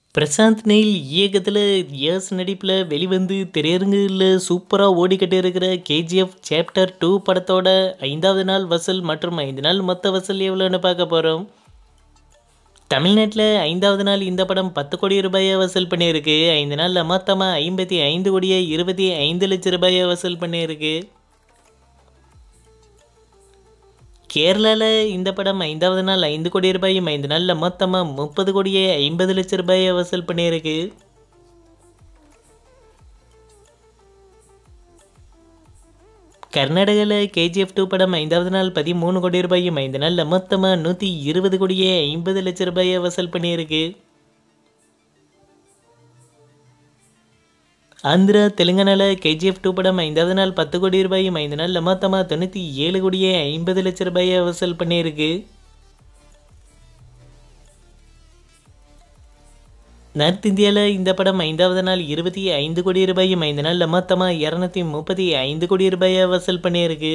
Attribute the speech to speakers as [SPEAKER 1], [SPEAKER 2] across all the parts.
[SPEAKER 1] Prashanth nail இயக்கத்தில் S நடிப்பில் வெளிவந்து திரையரங்குகளில் சூப்பராக ஓடிக்கிட்டு இருக்கிற கேஜிஎஃப் சாப்டர் டூ படத்தோட ஐந்தாவது நாள் வசூல் மற்றும் ஐந்து நாள் மொத்த வசூல் எவ்வளோன்னு பார்க்க போகிறோம் தமிழ்நாட்டில் ஐந்தாவது நாள் இந்த படம் பத்து கோடி ரூபாயை வசூல் பண்ணியிருக்கு ஐந்து நாளில் மொத்தமாக ஐம்பத்தி ஐந்து கோடியே இருபத்தி ஐந்து லட்சம் ரூபாயை வசூல் பண்ணியிருக்கு கேரளாவில் இந்த படம் ஐந்தாவது நாள் ஐந்து கோடி ரூபாயும் ஐந்து நாளில் மொத்தமாக முப்பது கோடியே ஐம்பது லட்சம் ரூபாயை வசூல் பண்ணியிருக்கு கர்நாடகாவில் கேஜிஎஃப் டூ படம் ஐந்தாவது நாள் பதிமூணு கோடி ரூபாயும் ஐந்து நாளில் மொத்தமாக நூற்றி இருபது கோடியே ஐம்பது லட்சம் ரூபாயை வசூல் பண்ணியிருக்கு ஆந்திரா தெலுங்கானாவில் கேஜிஎஃப் டூ படம் ஐந்தாவது நாள் பத்து கோடி ரூபாயும் ஐந்து நாளில் மொத்தமாக தொண்ணூற்றி ஏழு கோடியே ஐம்பது லட்சம் ரூபாயை வசூல் பண்ணியிருக்கு நார்த் இந்தியாவில் இந்த படம் ஐந்தாவது நாள் இருபத்தி ஐந்து கோடி ரூபாயும் ஐந்து நாளில் மொத்தமாக இரநூத்தி முப்பத்தி ஐந்து கோடி ரூபாயை வசூல் பண்ணியிருக்கு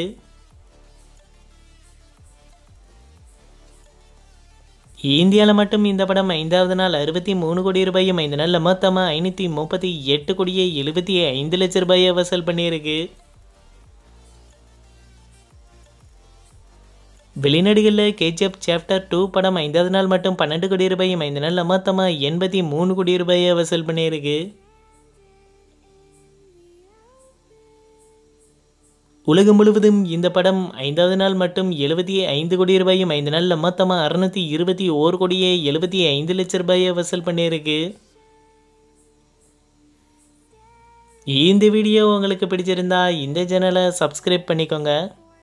[SPEAKER 1] இந்தியாவில் மட்டும் இந்த படம் ஐந்தாவது நாள் அறுபத்தி மூணு கோடி ரூபாயும் ஐந்து நாளில் மொத்தமாக ஐநூற்றி முப்பத்தி எட்டு கோடியே எழுபத்தி ஐந்து லட்சம் ரூபாயை வசூல் பண்ணியிருக்கு வெளிநாடுகளில் கேஜிஎஃப் சாப்டர் டூ படம் ஐந்தாவது நாள் மட்டும் பன்னெண்டு கோடி ரூபாயும் ஐந்து நாளில் மொத்தமாக எண்பத்தி மூணு கோடி ரூபாயை வசூல் பண்ணியிருக்கு உலகம் முழுவதும் இந்த படம் ஐந்தாவது நாள் மட்டும் எழுபத்தி ஐந்து கோடி ரூபாயும் ஐந்து நாளில் மொத்தமாக அறுநூற்றி இருபத்தி ஓரு கோடியே எழுபத்தி ஐந்து லட்சம் ரூபாயை வசூல் பண்ணியிருக்கு இந்த வீடியோ உங்களுக்கு பிடிச்சிருந்தா இந்த சேனலை சப்ஸ்கிரைப் பண்ணிக்கோங்க